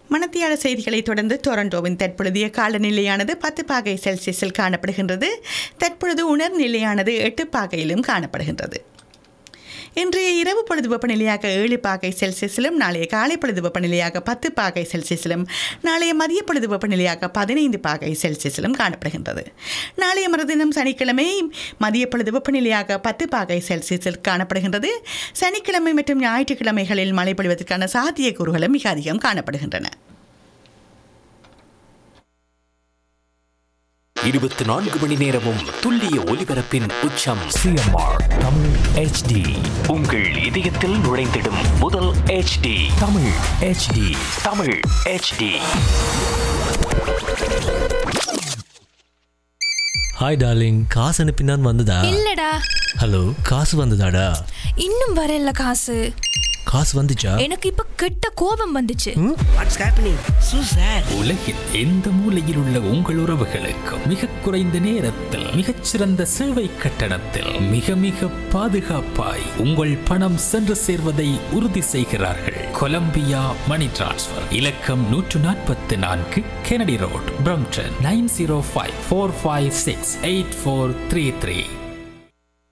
மணத்தியால செய்திகளை தொடர்ந்து டொரண்டோவின் தற்பொழுதைய காலநிலையானது பத்து பாகை செல்சியஸில் காணப்படுகின்றது தற்பொழுது உணர் நிலையானது எட்டு பாகையிலும் காணப்படுகின்றது இன்றைய இரவு பொழுது வெப்பநிலையாக ஏழு பாகை செல்சியஸிலும் நாளைய காலை பொழுது வெப்பநிலையாக பத்து பாகை செல்சியஸிலும் நாளைய மதிய பொழுது வெப்பநிலையாக பதினைந்து பாகை செல்சியஸிலும் காணப்படுகின்றது நாளைய மறுதினம் சனிக்கிழமை மதிய பொழுது வெப்பநிலையாக பத்து பாகை செல்சியஸில் காணப்படுகின்றது சனிக்கிழமை மற்றும் ஞாயிற்றுக்கிழமைகளில் மழை பொழிவதற்கான சாத்தியக்கூறுகளும் மிக அதிகம் காணப்படுகின்றன இருபத்தி நான்கு மணி நேரமும் துல்லிய ஒலிபரப்பின் உச்சம் சிஎம்ஆர் தமிழ் ஹெச்டி உங்கள் இதயத்தில் நுழைந்திடும் முதல் HD Tamil HD Tamil HD hi darling காசு அனுப்பினான் வந்ததா இல்லடா ஹலோ காசு வந்ததாடா இன்னும் வரல காசு காசு வந்துச்சா எனக்கு இப்ப கெட்ட கோபம் வந்துச்சு வாட்ஸ் ஹேப்பனிங் சூ சார் உலகில் எந்த மூலையில் உள்ள உங்கள் உறவுகளுக்கு மிக குறைந்த நேரத்தில் மிகச்சிறந்த சேவை கட்டணத்தில் மிக மிக பாதுகாப்பாய் உங்கள் பணம் சென்று சேர்வதை உறுதி செய்கிறார்கள் கொலம்பியா மணி டிரான்ஸ்ஃபர் இலக்கம் நூற்று நாற்பத்தி நான்கு Kennedy road Brampton nine zero five four five six eight four three three